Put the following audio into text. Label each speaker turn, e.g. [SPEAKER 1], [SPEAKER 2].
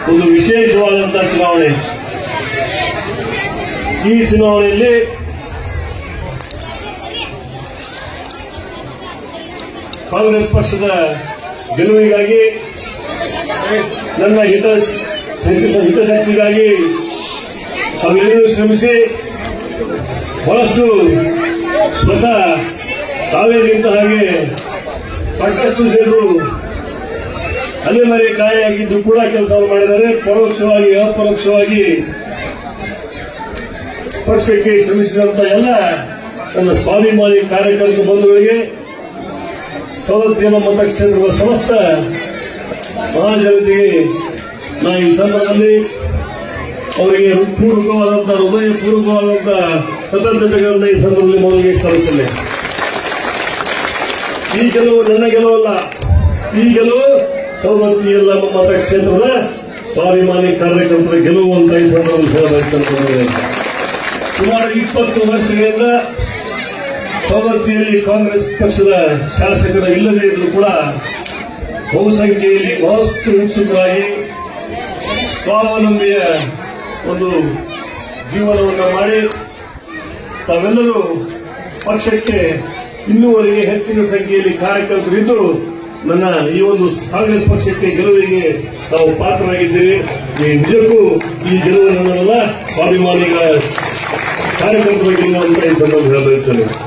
[SPEAKER 1] ಒಂದು ವಿಶೇಷವಾದಂತಹ ಚುನಾವಣೆ ಈ ಚುನಾವಣೆಯಲ್ಲಿ ಕಾಂಗ್ರೆಸ್ ಪಕ್ಷದ ಗೆಲುವಿಗಾಗಿ ನನ್ನ ಹಿತ ಹಿತ- ಹಿತಾಸಕ್ತಿಗಾಗಿ ತಾವೆಲ್ಲರೂ ಶ್ರಮಿಸಿ ಬಹಳಷ್ಟು ಸ್ವತಃ ತಾವೇ ನಿಂತ ಹಾಗೆ ಸಾಕಷ್ಟು ಜನರು ಅಲೆಮರೆ ಕಾಯಾಗಿದ್ದು ಕೂಡ ಕೆಲಸವನ್ನು ಮಾಡಿದ್ದಾರೆ ಪರೋಕ್ಷವಾಗಿ ಅಪರೋಕ್ಷವಾಗಿ ಪಕ್ಷಕ್ಕೆ ಶ್ರಮಿಸಿದಂತ ಎಲ್ಲ ನನ್ನ ಸ್ವಾಭಿಮಾನಿ ಕಾರ್ಯಕರ್ತ ಬಂಧುಗಳಿಗೆ ಸವಲತ್ತಿನ ಮತಕ್ಷೇತ್ರದ ಸಮಸ್ತ ಮಹಾಜನತೆಗೆ ನಾ ಈ ಸಂದರ್ಭದಲ್ಲಿ ಅವರಿಗೆ ಪೂರ್ವಕವಾದಂತಹ ಹೃದಯಪೂರ್ವಕವಾದಂತಹ ಕೃತಜ್ಞತೆಗಳನ್ನು ಈ ಸಂದರ್ಭದಲ್ಲಿ ಮೊದಲಿಗೆ ಸಲ್ಲಿಸಲಿದೆ ಈ ಗೆಲುವು ನನ್ನ ಗೆಲುವಲ್ಲ ಈ ಗೆಲುವು ಸವಲತ್ತಿ ಎಲ್ಲ ಮತಕ್ಷೇತ್ರದ ಸ್ವಾಭಿಮಾನಿ ಕಾರ್ಯಕರ್ತರ ಗೆಲುವು ಅಂತ ಈ ಸಂದರ್ಭದಲ್ಲಿ ಹೇಳಬೇಕಂತ ಸುಮಾರು ಇಪ್ಪತ್ತು ವರ್ಷಗಳಿಂದ ಸವಲತ್ತಿಯಲ್ಲಿ ಕಾಂಗ್ರೆಸ್ ಪಕ್ಷದ ಶಾಸಕರು ಇಲ್ಲದೇ ಇದ್ರೂ ಕೂಡ ಬಹುಸಂಖ್ಯೆಯಲ್ಲಿ ಬಹಳಷ್ಟು ಉತ್ಸುಕರಾಗಿ ಸ್ವಾವಲಂಬಿಯ ಒಂದು ಜೀವನವನ್ನು ಮಾಡಿ ತಾವೆಲ್ಲರೂ ಪಕ್ಷಕ್ಕೆ ಇನ್ನೂವರೆಗೆ ಹೆಚ್ಚಿನ ಸಂಖ್ಯೆಯಲ್ಲಿ ಕಾರ್ಯಕರ್ತರಿದ್ದು ನನ್ನ ಈ ಒಂದು ಕಾಂಗ್ರೆಸ್ ಪಕ್ಷಕ್ಕೆ ಗೆಲುವಿಗೆ ತಾವು ಪಾತ್ರರಾಗಿದ್ದೀರಿ ಈ ನಿಜಕ್ಕೂ ಈ ಗೆಲುವು ನನ್ನೆಲ್ಲ ಸ್ವಾಭಿಮಾನಿಗಳ ಕಾರ್ಯಕರ್ತರ ಗೆಲುವು ಅಂತ ಈ ಸಂದರ್ಭ ಹೇಳಬಯಸ್ತೇನೆ